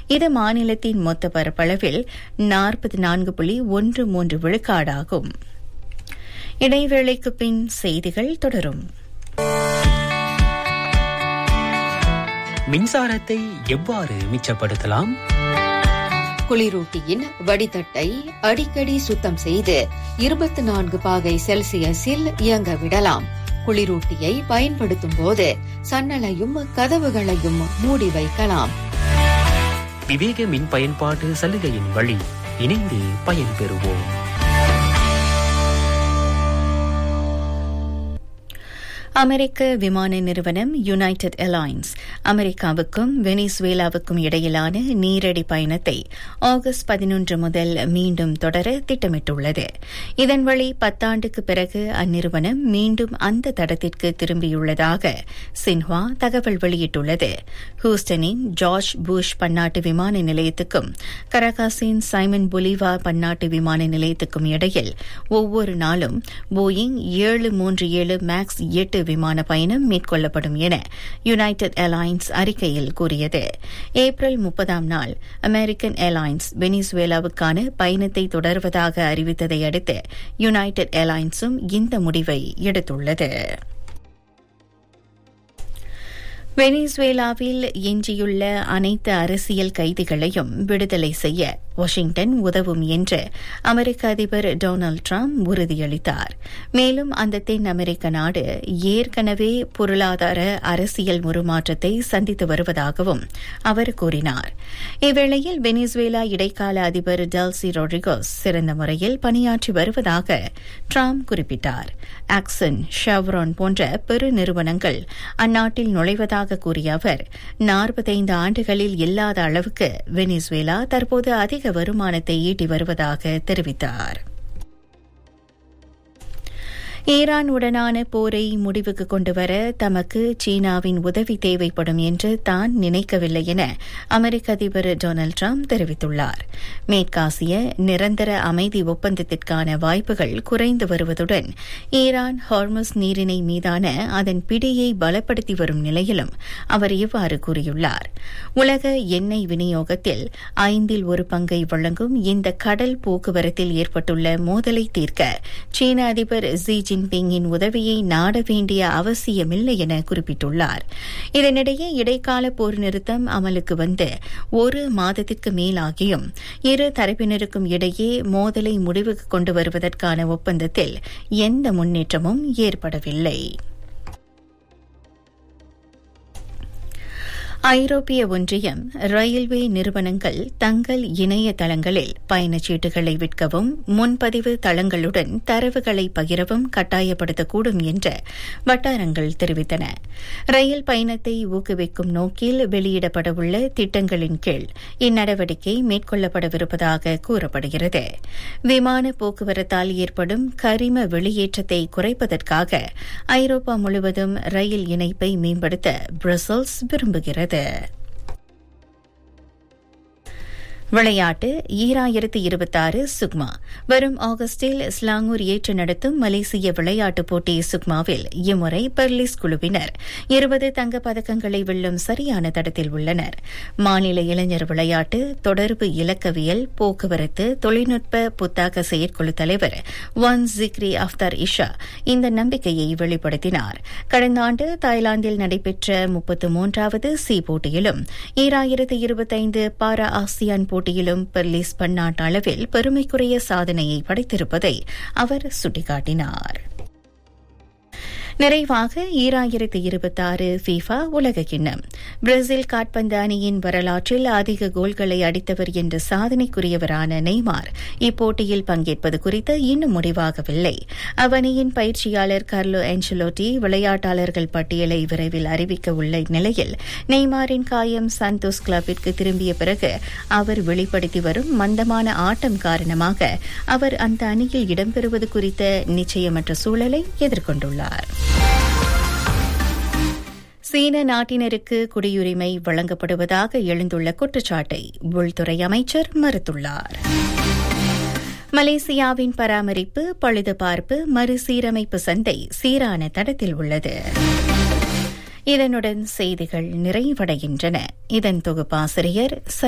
இது மாநிலத்தின் மொத்த பரப்பளவில் நாற்பத்தி நான்கு புள்ளி ஒன்று மூன்று விழுக்காடாகும் இடைவேளைக்கு பின் செய்திகள் தொடரும் மின்சாரத்தை எவ்வாறு மிச்சப்படுத்தலாம் குளிரூட்டியின் வடிதட்டை அடிக்கடி சுத்தம் செய்து இருபத்தி நான்கு பாகை செல்சியஸில் இயங்க விடலாம் குளிரூட்டியை பயன்படுத்தும் போது சன்னலையும் கதவுகளையும் மூடி வைக்கலாம் விவேக மின் பயன்பாட்டு சலுகையின் வழி இணைந்து பயன்பெறுவோம் அமெரிக்க விமான நிறுவனம் யுனைடெட் ஏர்லைன்ஸ் அமெரிக்காவுக்கும் வெனிசுவேலாவுக்கும் இடையிலான நீரடி பயணத்தை ஆகஸ்ட் பதினொன்று முதல் மீண்டும் தொடர திட்டமிட்டுள்ளது இதன் வழி பத்தாண்டுக்கு பிறகு அந்நிறுவனம் மீண்டும் அந்த தடத்திற்கு திரும்பியுள்ளதாக சின்ஹுவா தகவல் வெளியிட்டுள்ளது ஹூஸ்டனின் ஜார்ஜ் புஷ் பன்னாட்டு விமான நிலையத்துக்கும் கரகாசின் சைமன் பொலிவா பன்னாட்டு விமான நிலையத்துக்கும் இடையில் ஒவ்வொரு நாளும் போயிங் ஏழு மூன்று ஏழு மேக்ஸ் எட்டு விமான பயணம் மேற்கொள்ளப்படும் என யுனைடெட் ஏர்லைன்ஸ் அறிக்கையில் கூறியது ஏப்ரல் முப்பதாம் நாள் அமெரிக்கன் ஏர்லைன்ஸ் வெனிசுவேலாவுக்கான பயணத்தை தொடர்வதாக அறிவித்ததை அடுத்து யுனைடெட் ஏர்லைன்ஸும் இந்த முடிவை எடுத்துள்ளது வெனிசுவேலாவில் எஞ்சியுள்ள அனைத்து அரசியல் கைதிகளையும் விடுதலை செய்ய வாஷிங்டன் உதவும் என்று அமெரிக்க அதிபர் டொனால்டு டிரம்ப் உறுதியளித்தார் மேலும் அந்த தென் அமெரிக்க நாடு ஏற்கனவே பொருளாதார அரசியல் உருமாற்றத்தை சந்தித்து வருவதாகவும் அவர் கூறினார் இவ்வேளையில் வெனிசுவேலா இடைக்கால அதிபர் டெல்சி ரொட்ரிகோஸ் சிறந்த முறையில் பணியாற்றி வருவதாக டிரம்ப் குறிப்பிட்டார் ஆக்சன் ஷெவ்ரான் போன்ற பெரு நிறுவனங்கள் அந்நாட்டில் நுழைவதாக கூறிய அவர் நாற்பத்தைந்து ஆண்டுகளில் இல்லாத அளவுக்கு வெனிசுவேலா தற்போது அதிக வருமானத்தை ஈட்டி வருவதாக தெரிவித்தார் ஈரான் உடனான போரை முடிவுக்கு கொண்டுவர தமக்கு சீனாவின் உதவி தேவைப்படும் என்று தான் நினைக்கவில்லை என அமெரிக்க அதிபர் டொனால்டு டிரம்ப் தெரிவித்துள்ளார் மேற்காசிய நிரந்தர அமைதி ஒப்பந்தத்திற்கான வாய்ப்புகள் குறைந்து வருவதுடன் ஈரான் ஹார்மஸ் நீரிணை மீதான அதன் பிடியை பலப்படுத்தி வரும் நிலையிலும் அவர் இவ்வாறு கூறியுள்ளார் உலக எண்ணெய் விநியோகத்தில் ஐந்தில் ஒரு பங்கை வழங்கும் இந்த கடல் போக்குவரத்தில் ஏற்பட்டுள்ள மோதலை தீர்க்க சீன அதிபர் ஜி ஜின்பிங்கின் உதவியை நாட வேண்டிய அவசியமில்லை என குறிப்பிட்டுள்ளார் இதனிடையே இடைக்கால போர் நிறுத்தம் அமலுக்கு வந்து ஒரு மாதத்திற்கு மேலாகியும் இரு தரப்பினருக்கும் இடையே மோதலை முடிவுக்கு கொண்டு வருவதற்கான ஒப்பந்தத்தில் எந்த முன்னேற்றமும் ஏற்படவில்லை ஐரோப்பிய ஒன்றியம் ரயில்வே நிறுவனங்கள் தங்கள் இணையதளங்களில் பயணச்சீட்டுகளை விற்கவும் முன்பதிவு தளங்களுடன் தரவுகளை பகிரவும் கட்டாயப்படுத்தக்கூடும் என்று வட்டாரங்கள் தெரிவித்தன ரயில் பயணத்தை ஊக்குவிக்கும் நோக்கில் வெளியிடப்படவுள்ள திட்டங்களின் கீழ் இந்நடவடிக்கை மேற்கொள்ளப்படவிருப்பதாக கூறப்படுகிறது விமான போக்குவரத்தால் ஏற்படும் கரிம வெளியேற்றத்தை குறைப்பதற்காக ஐரோப்பா முழுவதும் ரயில் இணைப்பை மேம்படுத்த பிரசல்ஸ் விரும்புகிறது விளையாட்டு ஈராயிரத்து இருபத்தாறு சுக்மா வரும் ஆகஸ்டில் ஸ்லாங்கூர் ஏற்று நடத்தும் மலேசிய விளையாட்டுப் போட்டி சுக்மாவில் இம்முறை பெர்லிஸ் குழுவினர் இருபது தங்கப் பதக்கங்களை வெல்லும் சரியான தடத்தில் உள்ளனர் மாநில இளைஞர் விளையாட்டு தொடர்பு இலக்கவியல் போக்குவரத்து தொழில்நுட்ப புத்தாக்க செயற்குழு தலைவர் ஒன் ஜிக்ரி அஃப்தார் இஷா இந்த நம்பிக்கையை வெளிப்படுத்தினார் கடந்த ஆண்டு தாய்லாந்தில் நடைபெற்ற முப்பத்து மூன்றாவது சி போட்டியிலும் ஈராயிரத்து இருபத்தைந்து பாரா ஆசியான் போட்டியிலும் பெர்லிஸ் பன்னாட்டு அளவில் பெருமைக்குரிய சாதனையை படைத்திருப்பதை அவர் சுட்டிக்காட்டினார் நிறைவாக ஈராயிரத்து இருபத்தாறு ஃபீஃபா உலக கிண்ணம் பிரேசில் காட்பந்து அணியின் வரலாற்றில் அதிக கோல்களை அடித்தவர் என்ற சாதனைக்குரியவரான நெய்மார் இப்போட்டியில் பங்கேற்பது குறித்து இன்னும் முடிவாகவில்லை அவ்வணியின் பயிற்சியாளர் கார்லோ ஆஞ்சலோட்டி விளையாட்டாளர்கள் பட்டியலை விரைவில் அறிவிக்க உள்ள நிலையில் நெய்மாரின் காயம் சந்தோஷ் கிளப்பிற்கு திரும்பிய பிறகு அவர் வெளிப்படுத்தி வரும் மந்தமான ஆட்டம் காரணமாக அவர் அந்த அணியில் இடம்பெறுவது குறித்த நிச்சயமற்ற சூழலை எதிர்கொண்டுள்ளார் சீன நாட்டினருக்கு குடியுரிமை வழங்கப்படுவதாக எழுந்துள்ள குற்றச்சாட்டை உள்துறை அமைச்சர் மறுத்துள்ளார் மலேசியாவின் பராமரிப்பு பழுதுபார்ப்பு மறுசீரமைப்பு சந்தை சீரான தடத்தில் உள்ளது இதனுடன் செய்திகள் நிறைவடைகின்றன இதன் தொகுப்பாசிரியர்